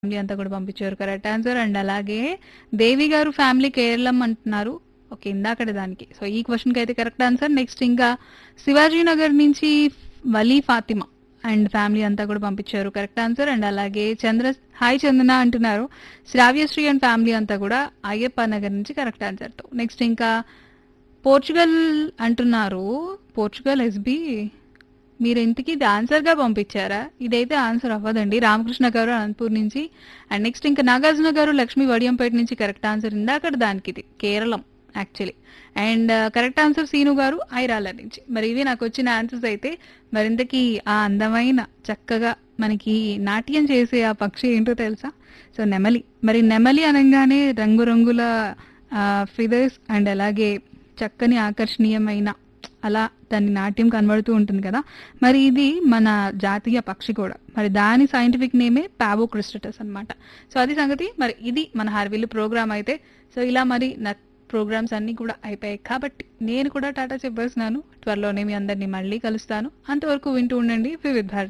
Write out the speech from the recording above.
family అంతా కూడా పంపించారు కరెక్ట్ ఆన్సర్ అండ్ అలాగే దేవి గారు ఫ్యామిలీ కేరళం అంటున్నారు ఓకే ఇందాకడ దానికి సో ఈ క్వశ్చన్కి అయితే కరెక్ట్ ఆన్సర్ నెక్స్ట్ ఇంకా శివాజీ నగర్ నుంచి వలీ ఫాతిమా అండ్ ఫ్యామిలీ అంతా కూడా పంపించారు కరెక్ట్ ఆన్సర్ అండ్ అలాగే చంద్ర హాయ్ చందన అంటున్నారు శ్రావ్యశ్రీ అండ్ ఫ్యామిలీ అంతా కూడా అయ్యప్ప నగర్ నుంచి కరెక్ట్ ఆన్సర్తో నెక్స్ట్ ఇంకా పోర్చుగల్ అంటున్నారు పోర్చుగల్ ఎస్బి మీరు ఇంటికి ఇది ఆన్సర్గా పంపించారా ఇదైతే ఆన్సర్ అవ్వదండి రామకృష్ణ గారు అనంతపూర్ నుంచి అండ్ నెక్స్ట్ ఇంకా నాగార్జున గారు లక్ష్మీ వడియంపేట నుంచి కరెక్ట్ ఆన్సర్ ఇందాక దానికి ఇది Keralam actually and correct answer Seenu garu Airala నుంచి మరి ఇవి నాకు వచ్చిన ఆన్సర్స్ అయితే మరింతకి ఆ అందమైన చక్కగా మనకి నాట్యం చేసే ఆ పక్షి ఏంటో తెలుసా సో నెమలి మరి నెమలి అనగానే రంగురంగుల ఫిదర్స్ అండ్ అలాగే చక్కని ఆకర్షణీయమైన అలా దాని నాట్యం కనబడుతూ ఉంటుంది కదా మరి ఇది మన జాతీయ పక్షి కూడా మరి దాని సైంటిఫిక్ నేమే పావో క్రిస్టటస్ అన్నమాట సో అది సంగతి మరి ఇది మన హార్విల్లు ప్రోగ్రామ్ అయితే సో ఇలా మరి నా ప్రోగ్రామ్స్ అన్నీ కూడా అయిపోయాయి కాబట్టి నేను కూడా టాటా చెప్పేస్తున్నాను త్వరలోనే మీ అందరినీ మళ్ళీ కలుస్తాను అంతవరకు వింటూ ఉండండి వివిధ భారతి